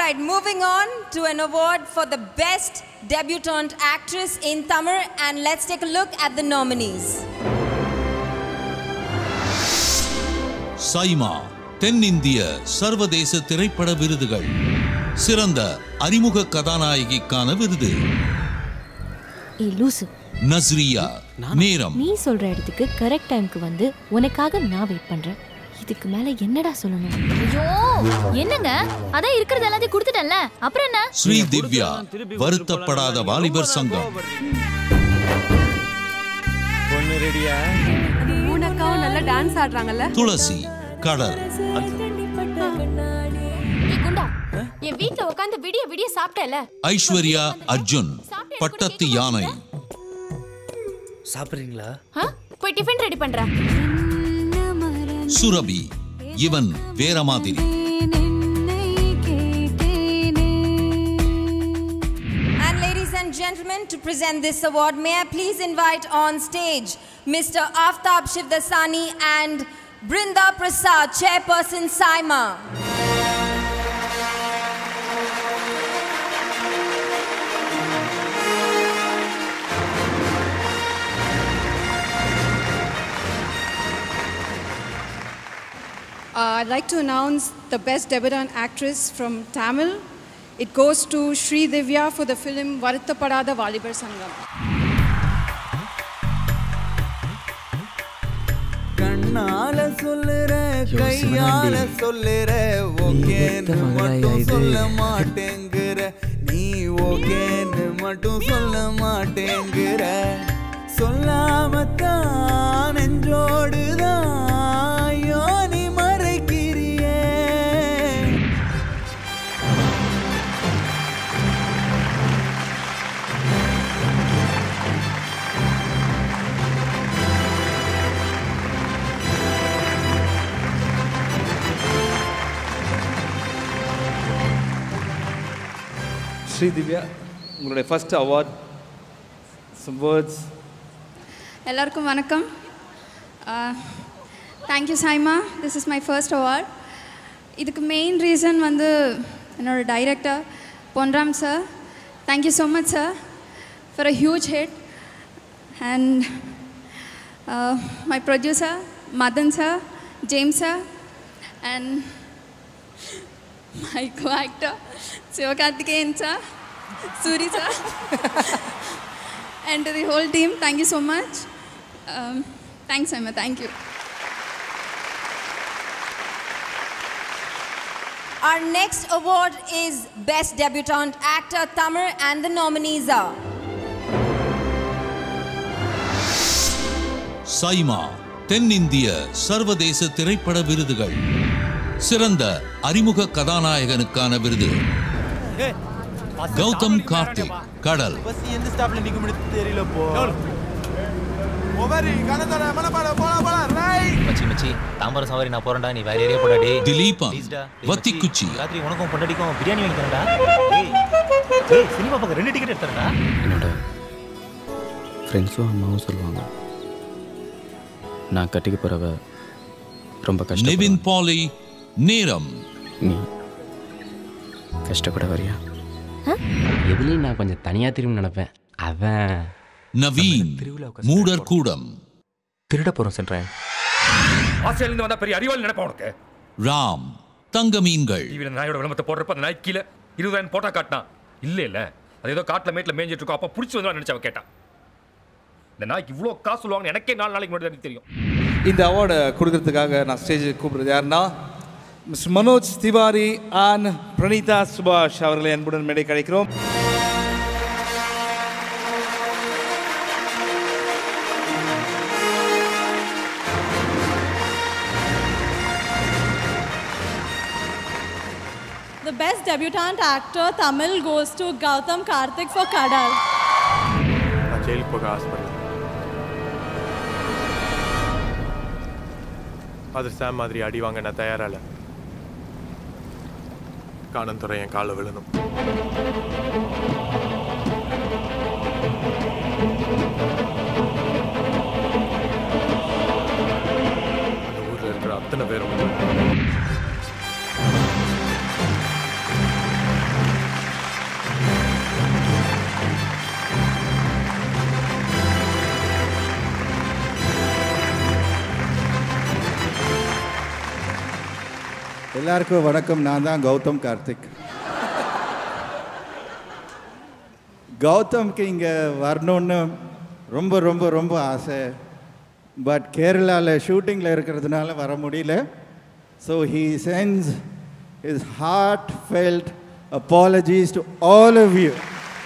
right, moving on to an award for the best debutante actress in Tamil, and let's take a look at the nominees. SIMA தென்னிந்திய சர்வதேச திரைப்பட விருதுகள் சிறந்த அறிமுக கதாநாயகிக்கான விருது ஏய் லூசு நஸ்ரியா நேரம் நீ சொல்ற இடத்துக்கு கரெக்ட் டைம்க்கு வந்து உனக்காக நான் வெயிட் பண்றேன் இதுக்கு மேல என்னடா சொல்லணும் ஐயோ என்னங்க அதான் இருக்கிறது எல்லாத்தையும் கொடுத்துட்டேன்ல அப்புறம் என்ன ஸ்ரீ திவ்யா வருத்தப்படாத வாலிபர் சங்கம் பொண்ணு ரெடியா மூணக்காவும் நல்லா டான்ஸ் ஆடுறாங்கல்ல துளசி கடல் ஏய் குண்டா என் வீட்ல உட்காந்து விடிய விடிய சாப்பிட்டல ஐஸ்வர்யா அர்ஜுன் பட்டத்து யானை சாப்பிட்றீங்களா போய் டிஃபன் ரெடி பண்றேன் சுரபி இவன் வேற மாதிரி And ladies and gentlemen, to present this award, may I please invite on stage Mr. Aftab Shivdasani and Brinda Prasad, Chairperson Saima. Uh, I'd like to announce the best debutante actress from Tamil. It goes to Sri Divya for the film Varuttapadada Valibar Sangam. கண்ணால சொல்லுற கையால சொல்லுற ஓகேன்னு மட்டும் சொல்ல மாட்டேங்கிற நீ ஓகேன்னு மட்டும் சொல்ல மாட்டேங்கிற சொல்லாமத்தான் நெஞ்சோடுதான் ஐயோ நீ மறைக்கிறியே ஸ்ரீ திவ்யா உங்களுடைய ஃபர்ஸ்ட் அவார்ட் சம் வேர்ட்ஸ் எல்லாருக்கும் வணக்கம் thank you SIIMA this is my first award இதுக்கு மெயின் ரீசன் வந்து என்னோட director Ponram sir thank you so much sir for a huge hit and my producer Madhan sir James sir and my co actor Sivakarthikeyan sir Soori sir and to the whole team, thank you so much. Um, thanks, Emma. Thank you. Our next award is Best Debutante Actor Tamil, and the nominees are SIIMA தென்னிந்திய சர்வதேச திரைப்பட விருதுகள் சிறந்த அறிமுக கதாநாயகனுக்கான விருது கௌதம் கார்த்திக் கடல் bus எந்த ஸ்டாப்ல நிக்க முடியும் தெரியல போ மச்சி மச்சி தாம்பரம் சவாரி நான் போறேன்டா நீ வேற ஏரியா போடா டேய் திலீபன் ப்ளீஸ்டா வத்திக்குச்சி ராத்திரி உனக்கும் பொண்டாட்டிக்கும் பிரியாணி வாங்கி தரேன்டா டேய் டேய் சினிமா பார்க்க ரெண்டு டிக்கெட் எடுத்துறேன்டா என்னோட ஃப்ரெண்ட்ஸும் அம்மாவும் சொல்லுவாங்க நான் கட்டிக்க போகிறவ ரொம்ப கஷ்டம் நெவின் பாலி நேரம் நீ கஷ்டப்பட வரியா எதுலேயும் நான் கொஞ்சம் தனியாக திரும்பி நினைப்பேன் அவன் நவீன் மூடர் கூடம் திருட போறோம் சென்றேன் ஆஸ்திரேலியா வந்தா பெரிய அறிவாளி நினைப்பா உனக்கு ராம் தங்க மீன்கள் டிவியில் நாயோட விளம்பரத்தை போடுறப்ப அந்த நாய் கீழே இருபதாயிரம் போட்டா காட்டினான் இல்ல இல்ல அது ஏதோ காட்டுல மேட்ல மேய்ஞ்சிட்டு இருக்கோம் அப்ப பிடிச்சி வந்து நினைச்சவ கேட்டான் இந்த நாய்க்கு இவ்வளோ காசு சொல்லுவாங்க எனக்கே நாலு நாளைக்கு முன்னாடி தான் தெரியும் இந்த அவார்டை கொடுக்கறதுக்காக நான் ஸ்டேஜுக்கு கூப்பிடுறது யாருன்னா மிஸ்டர் மனோஜ் திவாரி அண்ட் பிரணீதா சுபாஷ் அவர்களை அன்புடன் மேடை கிடைக்கிறோம் The best debutante actor Tamil goes to Gautam Karthik for Kadal. நான் ஜெயிலுக்கு போக ஆசைப்படுறேன் அது சாம் மாதிரி அடி வாங்க நான் தயாரா இல்லை காணந்துறை என் காலில் விழணும் அந்த ஊர்ல இருக்கிற அத்தனை பேரும் எல்லாருக்கும் வணக்கம் நான் தான் கௌதம் கார்த்திக் கௌதம்க்கு இங்கே வரணும்னு ரொம்ப ரொம்ப ரொம்ப ஆசை பட் கேரளாவில் ஷூட்டிங்கில் இருக்கிறதுனால வர முடியல so he sends his heartfelt apologies to all of you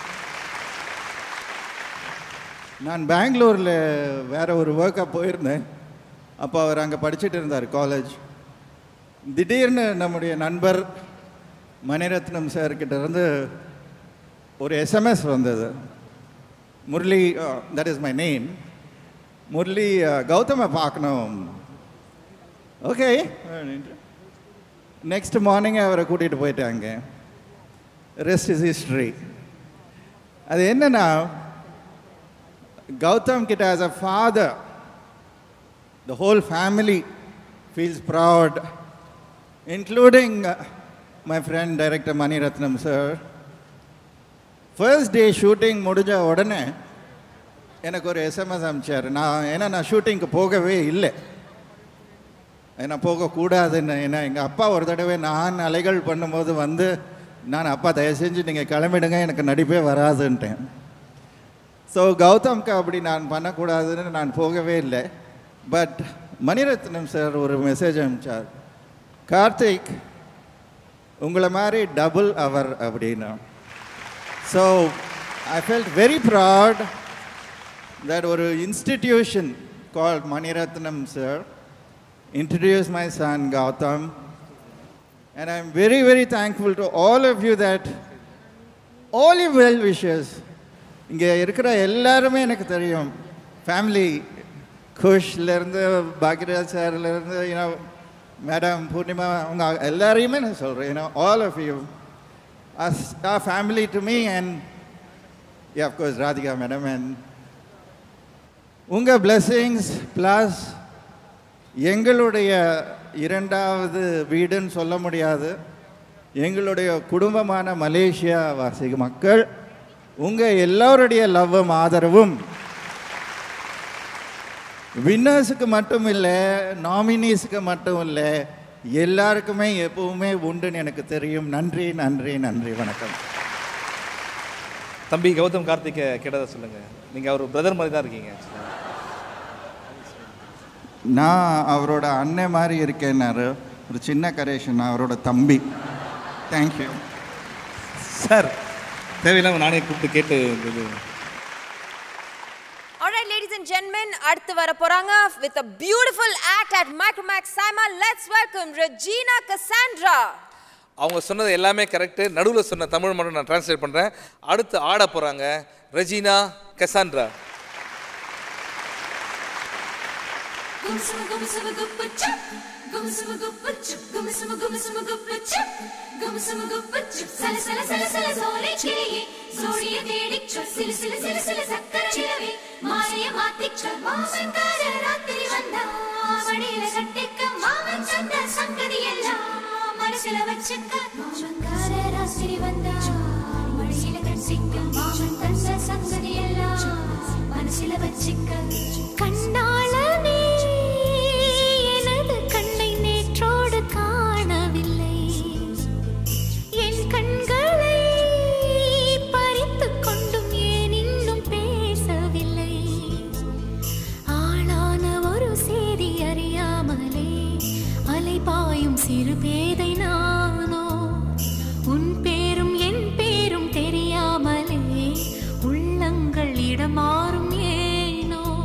நான் பெங்களூரில் வேற ஒரு ஒர்க்காக போயிருந்தேன் அப்போ அவர் அங்கே படிச்சுட்டு இருந்தார் காலேஜ் திடீர்னு நம்முடைய நண்பர் மணிரத்னம் சார்கிட்ட இருந்து ஒரு எஸ்எம்எஸ் வந்தது Murali that is my name Murali கௌதமை பார்க்கணும் ஓகே நெக்ஸ்ட் மார்னிங் அவரை கூட்டிகிட்டு போயிட்டாங்க ரெஸ்ட் இஸ் ஹிஸ்ட்ரி அது என்னன்னா கௌதம் கிட்ட as a father the whole family feels proud including my friend director Maniratnam sir first day shooting முடிஞ்ச உடனே எனக்கு ஒரு எஸ்எம்எஸ் அனுப்பிச்சார் நான் ஏன்னா நான் ஷூட்டிங்க்கு போகவே இல்லை ஏன்னா போகக்கூடாதுன்னு ஏன்னா எங்கள் அப்பா ஒரு தடவை நான் அலைகள் பண்ணும்போது வந்து நான் அப்பா தயவு செஞ்சு நீங்கள் கிளம்பிடுங்க எனக்கு நடிப்பே வராதுன்ட்டேன் ஸோ கௌதம்க்கு அப்படி நான் பண்ணக்கூடாதுன்னு நான் போகவே இல்லை பட் மணிரத்னம் சார் ஒரு மெசேஜ் அனுப்பிச்சார் கார்த்திக் உங்களை மாதிரி டபுள் அவர் அப்படின்னு so I felt very proud that ஒரு institution call Maniratnam sir introduce my son Gautam. And I'm very, very thankful to all of you that all your well wishes இங்கே இருக்கிற எல்லாருமே எனக்கு தெரியும் ஃபேமிலி குஷ்லேருந்து பாக்யராஜ் சார்லேருந்து யூனோ மேடம் பூர்ணிமா அவங்க எல்லாரையுமே நான் சொல்கிறேன் you know all of you as a family to me and yeah of course Radhika madam and உங்கள் பிளெஸ்ஸிங்ஸ் ப்ளஸ் எங்களுடைய இரண்டாவது வீடுன்னு சொல்ல முடியாது எங்களுடைய குடும்பமான மலேசியா வாசி மக்கள் உங்கள் எல்லோருடைய லவ்வும் ஆதரவும் வின்னர்ஸுக்கு மட்டும் இல்லை நாமினிஸுக்கு மட்டும் இல்லை எல்லாருக்குமே எப்பவுமே உண்டுன்னு எனக்கு தெரியும் நன்றி நன்றி நன்றி வணக்கம் தம்பி கௌதம் கார்த்திகை கேட்டதை சொல்லுங்கள் நீங்கள் அவர் பிரதர் மாதிரி தான் இருக்கீங்க நான் அவரோட அண்ணன் மாதிரி இருக்கேன்னாரு ஒரு சின்ன கரேஷன் நான் அவரோட தம்பி தேங்க்யூ சார் தேவையில்லாமல் நானே கூப்பிட்டு கேட்டு இது Alright, ladies and gentlemen, அடுத்து வர போறாங்க with a beautiful act at Micromax Cinema. Let's welcome Regina Cassandra. அவங்க சொன்னது எல்லாமே கரெக்டு நடுவில் சொன்ன தமிழ் மட்டும் நான் ட்ரான்ஸ்லேட் பண்ணுறேன் அடுத்து ஆட போகிறாங்க ரெஜினா கெசாண்ட்ரா മനസ്സില വച്ചിക്ക മാമങ്കാര രാത്രി വന്നാ മടിയില കട്ടിക്ക മാമൻ തന്ന സംഗതിയെല്ലാം മനസ്സില വച്ചിക്ക கண்ணாளனே எனது கண்ணை நேற்றோடு காணவில்லை என் கண்களை பறித்துக் கொண்டும் ஏன் இன்னும் பேசவில்லை ஆளான ஒரு செய்தி அறியாமலே அலைபாயும் சிறு பேதை நானோ உன் பேரும் என் பேரும் தெரியாமலே உள்ளங்கள் இடமாறும் ஏனோ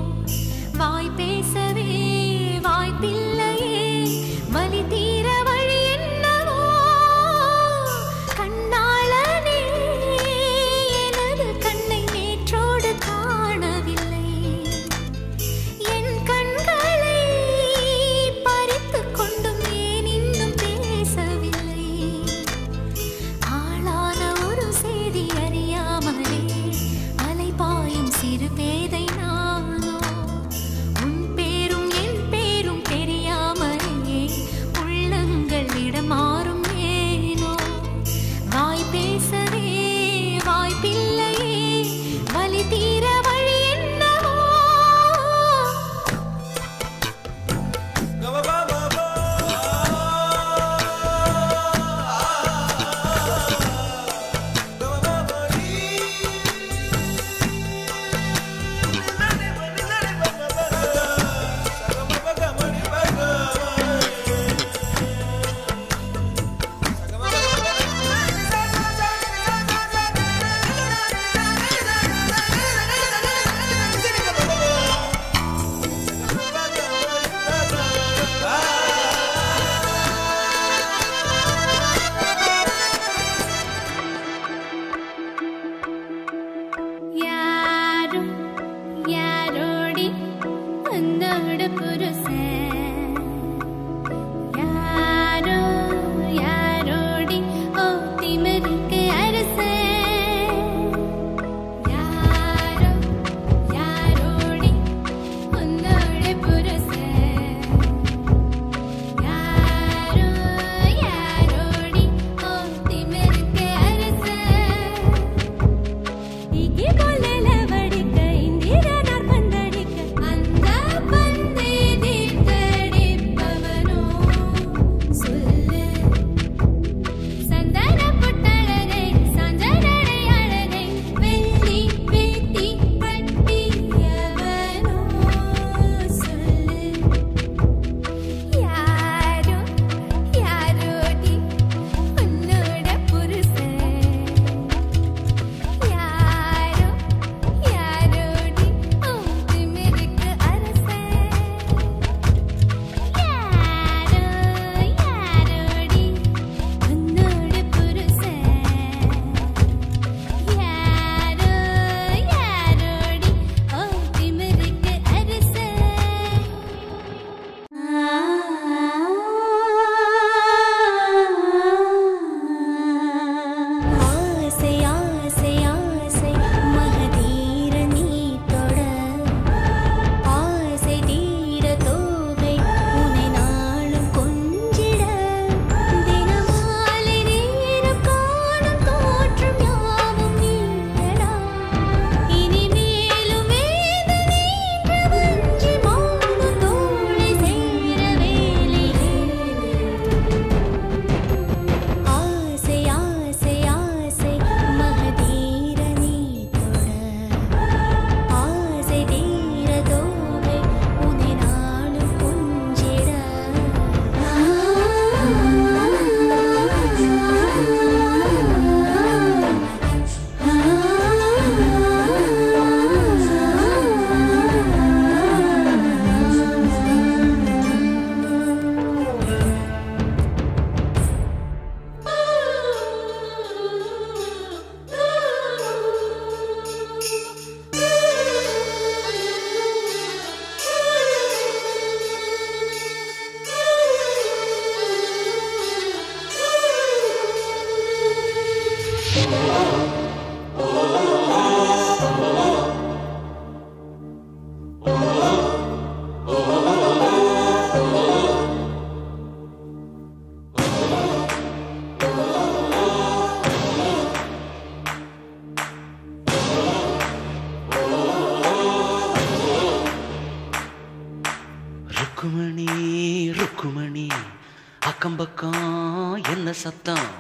அக்கம் பக்கம் என்ன சத்தம்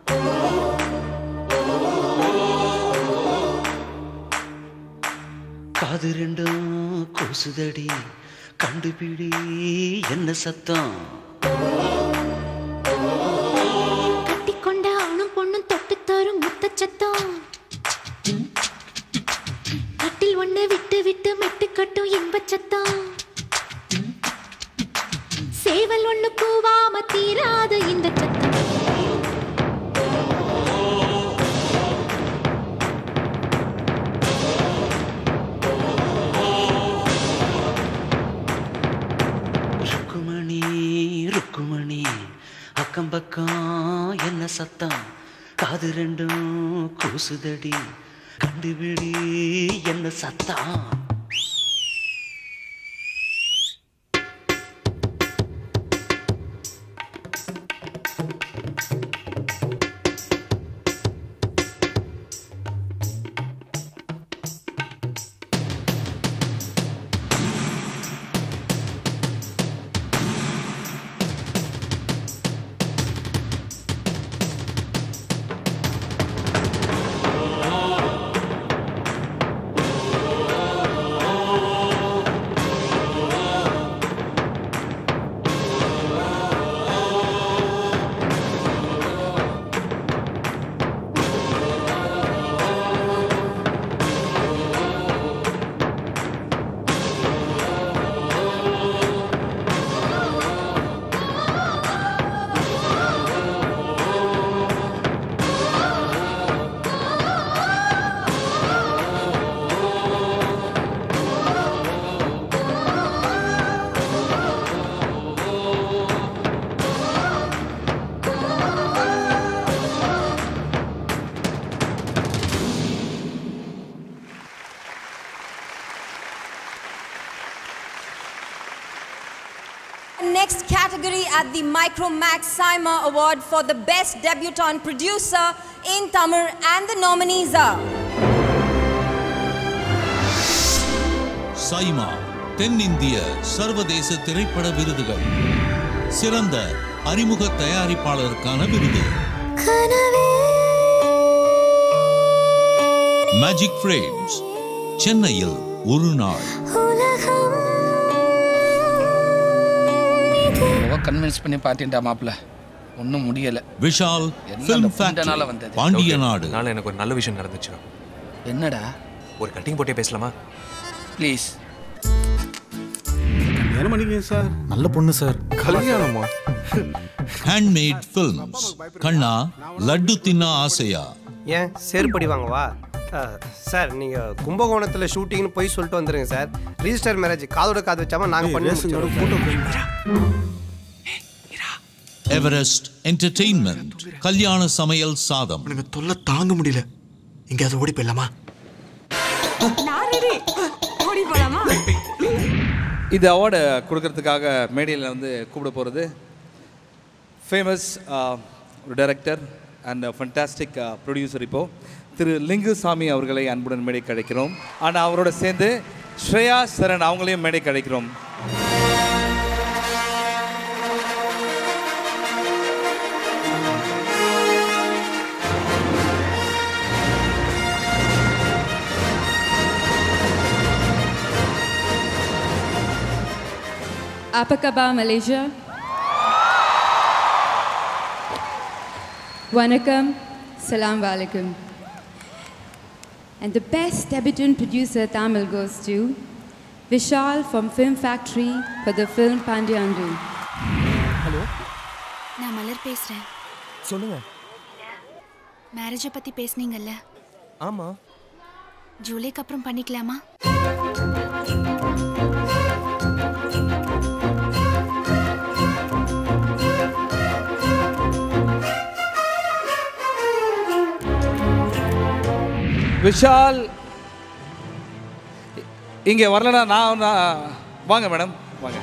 காது ரெண்டும் கூசுதடி கண்டுபிடி என்ன சத்தம் கட்டிக்கொண்ட ஆணும் பொண்ணும் தொட்டு தரும் முத்த சத்தம் கட்டில் ஒண்ணு விட்டு விட்டு மெட்டு கட்டும் இன்பச் சத்தம் சேவல் ஒண்ணு கூவாம தீராத இந்த சத்தம் ருக்குமணி ருக்குமணி அக்கம் பக்கம் என்ன சத்தம் காது ரெண்டும் கூசுதடி கண்டுபிடி என்ன சத்தம் Next category at the Micromax Saima Award for the Best Debutante Producer in Tamil and the nominees are SIIMA தென்னிந்திய சர்வதேச திரைப்பட விருதுகள் சிறந்த அறிமுக தயாரிப்பாளருக்கான விருது மேஜிக் ஃப்ரேம்ஸ் சென்னையில் ஒரு நாள் கன்வின்ஸ் பண்ணி பாட்டின்டா மாப்பிள்ள ஒன்றும் முடியல விஷால் எல்லாம் ஃபிலிம் அந்த புண்டனால ஃபேக்டரி வந்தது. பாண்டிய நாடு நாளை எனக்கு ஒரு நல்ல விஷயம் நடந்துச்சு என்னடா ஒரு கட்டிங் போட்டே பேசலாமா ப்ளீஸ் கல்யாணம் பண்ணிக்கங்க சார் நல்ல பொண்ணு சார் கல்யாணமா ஹேண்ட்மேட் ஃபில்ம்ஸ் கண்ணா லட்டு தின்ன ஆசையா ஏன் செருப்படி வாங்கவா அஹ், சார் நீங்கள் கும்பகோணத்தில் ஷூட்டிங்னு போய் சொல்லிட்டு வந்துருங்க சார் ரிஜிஸ்டர் மேரேஜ் காதோட காது வச்சாம நாங்கள் பண்ணி முடிச்சிடுறோம் எவரெஸ்ட் என்டர்டெயின்மெண்ட் கல்யாண சமையல் சாதம் தொல்லை தாங்க முடியல எங்கேயாவது ஓடி போயிடலாமா ஓடி போலாமா இது அவார்டு கொடுக்கறதுக்காக மேடையில் வந்து கூப்பிட போகிறது ஃபேமஸ் ஒரு டைரக்டர் அண்ட் ஃபண்டாஸ்டிக் ப்ரொடியூசர் இப்போ திரு லிங்குசாமி அவர்களை அன்புடன் மேடை கிடைக்கிறோம் ஆனால் அவரோட சேர்ந்து ஸ்ரேயா சரண் அவங்களையும் மேடை கிடைக்கிறோம் Apakaba, Malaysia. Wanakam, Salam Alaikum. And the best debutant producer Tamil goes to Vishal from Film Factory for the film Pandyandu. Hello நான் மலர் பேசுறேன் சொல்லுங்க மேரேஜை பத்தி பேசுனீங்கல்ல ஆமா ஜூலைக்கு அப்புறம் பண்ணிக்கலாமா விஷால் இங்கே வரலனா நான் நான் வாங்க மேடம் வாங்க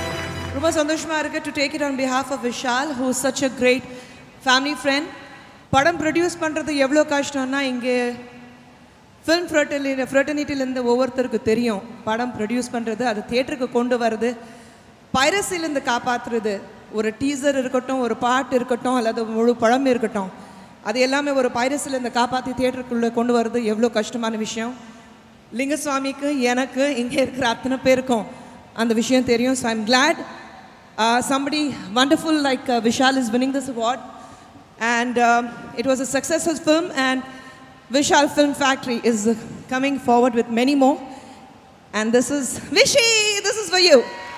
ரொம்ப சந்தோஷமா இருக்கு to take it on behalf of Vishal who such a great family friend படம் ப்ரொடியூஸ் பண்ணுறது எவ்வளோ கஷ்டம்னா இங்கே ஃபிலிம் ஃப்ரெட்டலி ஃப்ரெட்டர்னிட்டிலேருந்து ஒவ்வொருத்தருக்கு தெரியும் படம் ப்ரொடியூஸ் பண்ணுறது அது தேட்டருக்கு கொண்டு வர்றது பைரசிலேருந்து காப்பாற்றுறது ஒரு டீசர் இருக்கட்டும் ஒரு பாட்டு இருக்கட்டும் அல்லது முழு படம் இருக்கட்டும் அது எல்லாமே ஒரு பைரசிலேருந்து காப்பாற்றி தேட்டருக்குள்ளே கொண்டு வர்றது எவ்வளோ கஷ்டமான விஷயம் லிங்கசுவாமிக்கு எனக்கு இங்கே இருக்கிற அத்தனை பேருக்கும் அந்த விஷயம் தெரியும் so I'm glad somebody wonderful like uh, Vishal is winning this award and um, it was a successful film and Vishal Film Factory is uh, coming forward with many more and this is Vishi this is for you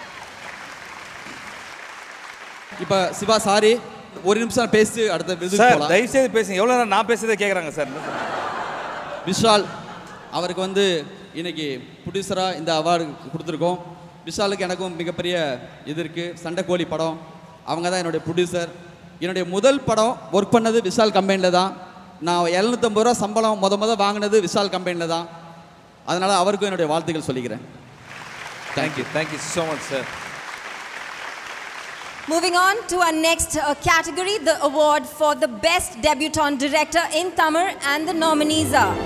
இப்போ Siva sorry ஒரு நிமிஷம் பேசி அடுத்த விருதுக்கு sir போலாம் தயவு செய்து பேசுங்க எவ்வளோ நேரம் நான் பேசுறதை கேட்குறாங்க சார் விஷால் அவருக்கு வந்து இன்னைக்கு ப்ரொடியூசராக இந்த அவார்டு கொடுத்துருக்கோம் விஷாலுக்கு எனக்கும் மிகப்பெரிய இது இருக்குது சண்டைக்கோழி படம் அவங்க தான் என்னுடைய ப்ரொடியூசர் என்னுடைய முதல் படம் ஒர்க் பண்ணது விஷால் கம்பெனியில் தான் நான் எழுநூற்றம்பது ரூபா சம்பளம் முத முத வாங்கினது விஷால் கம்பெனியில் தான் அதனால் அவருக்கும் என்னுடைய வாழ்த்துக்கள் சொல்லிக்கிறேன் thank you thank you so much sir Moving on to our next uh, category, the award for the best debutant director in Tamil and the nominees are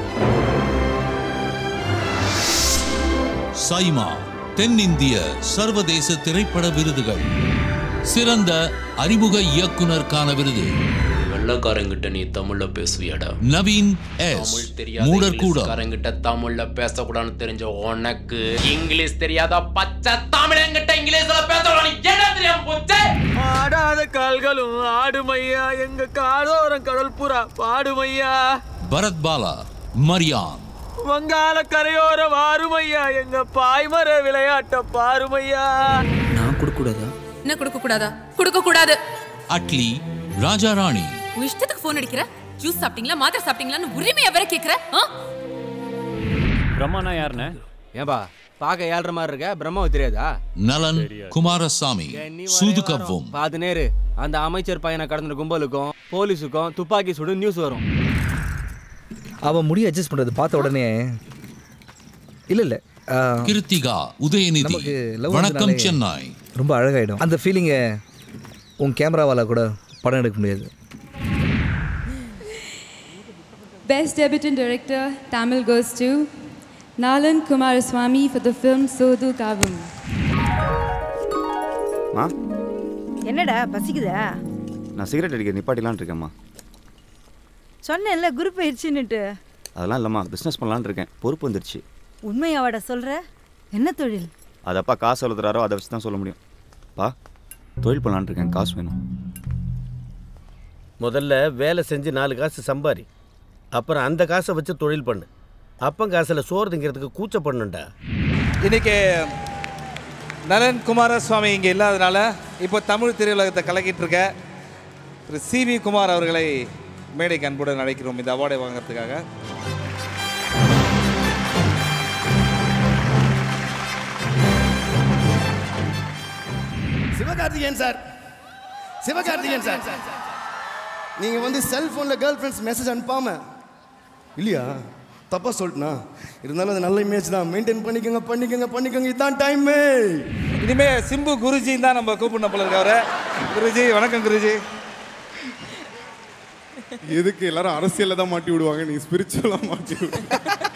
SIIMA தென்னிந்திய சர்வதேச திரைப்பட விருதுகள் சிறந்த அறிமுக இயக்குனருக்கான விருது வெள்ளக்காரங்கிட்ட நீ தமிழ்ல பேசுவியாடா நவீன் எஸ் தமிழ் தெரியாத மூடர்கூடம் இங்கிலீஷ்காரங்கிட்ட தமிழ்ல பேசக்கூடாதுன்னு தெரிஞ்ச உனக்கு இங்கிலீஷ் தெரியாத பச்சை தமிழங்கிட்ட இங்கிலீஷ்ல பேசக்கூடாது என்ன தெரியாம போச்சு ஆடாத கால்களும் ஆடுமையா எங்க காதோரம் கடல் புறா பாடுமையா பரத் பாலா மரியான் வங்காள கரையோர வாருமையா எங்க பாய்மர விளையாட்ட பாருமையா நான் கொடுக்கூடாதா என்ன கொடுக்க கூடாதா கொடுக்க கூடாது அட்லி ராஜாராணி உன் இஷ்டத்துக்கு போன் அடிக்கிற ஜூஸ் சாப்பிட்டீங்களா மாத்திரை சாப்பிட்டீங்களான்னு உரிமையா வேற கேக்குற ஆ? பிரம்மானா யாருண்ணே ஏன்பா பார்க்க ஏழ்ற மாதிரி இருக்க பிரம்மாவை தெரியாதா நலன் குமாரசாமி சூதுகவ்வும் பாத்து நேரு அந்த அமைச்சர் பையனை கடந்த கும்பலுக்கும் போலீஸுக்கும் துப்பாக்கி சுடு நியூஸ் வரும் அவன் முடி அட்ஜஸ்ட் பண்ணுறது பார்த்த உடனே இல்லை இல்லை கிருத்திகா உதயநிதி நமக்கு love வணக்கம் வந்தனாலே சென்னை ரொம்ப அழகாயிடும் அந்த ஃபீலிங்கை உன் கேமராவால் கூட படம் எடுக்க முடியாது Best Debutant Director, Tamil goes to Nalan Kumaraswamy for the film Sodu Kavam. மா என்னடா பசிக்குதா நான் சிகரெட் அடிக்க நிப்பாட்டிலான் இருக்கேம்மா சொன்னேன்ல குரு பயிற்சின்னுட்டு அதெல்லாம் இல்லைம்மா பிஸ்னஸ் பண்ணலான்னு இருக்கேன் பொறுப்பு வந்துருச்சு உண்மையாவாடா சொல்ற என்ன தொழில் அதப்பா காசு எவ்வளோ தராரோ அதை வச்சு தான் சொல்ல முடியும் பா தொழில் பண்ணலான்னு இருக்கேன் காசு வேணும் முதல்ல வேலை செஞ்சு நாலு காசு சம்பாரி அப்புறம் அந்த காசை வச்சு தொழில் பண்ணு அப்பன் காசில் சோறு திங்கிறதுக்கு கூச்சப்படணும்டா இன்னைக்கு நலன் குமாரசுவாமி இங்கே இல்லாதனால இப்போ தமிழ் திரையுலகத்தை கலக்கிட்டு இருக்க திரு சி வி குமார் அவர்களை மேடைக்கு அன்புடன் அழைக்கிறோம் இந்த அவார்டை வாங்குறதுக்காக சிவகார்த்திகேயன் சார் சிவகார்த்திகேயன் சார் நீங்கள் வந்து செல்ஃபோனில் கேர்ள் ஃப்ரெண்ட்ஸ் மெசேஜ் அனுப்பாம இல்லையா தப்பாக சொல்லிட்டேனா இருந்தாலும் அது நல்ல இமேஜ் தான் மெயின்டைன் பண்ணிக்கோங்க பண்ணிக்கோங்க பண்ணிக்கோங்க இதுதான் டைமு இனிமே சிம்பு குருஜி தான் நம்ம கூப்பிடணும் போல இருக்கு அவரை குருஜி வணக்கம் குருஜி எதுக்கு எல்லாரும் அரசியல்ல தான் மாட்டி விடுவாங்க நீ ஸ்பிரிச்சுவலாக மாட்டி விடு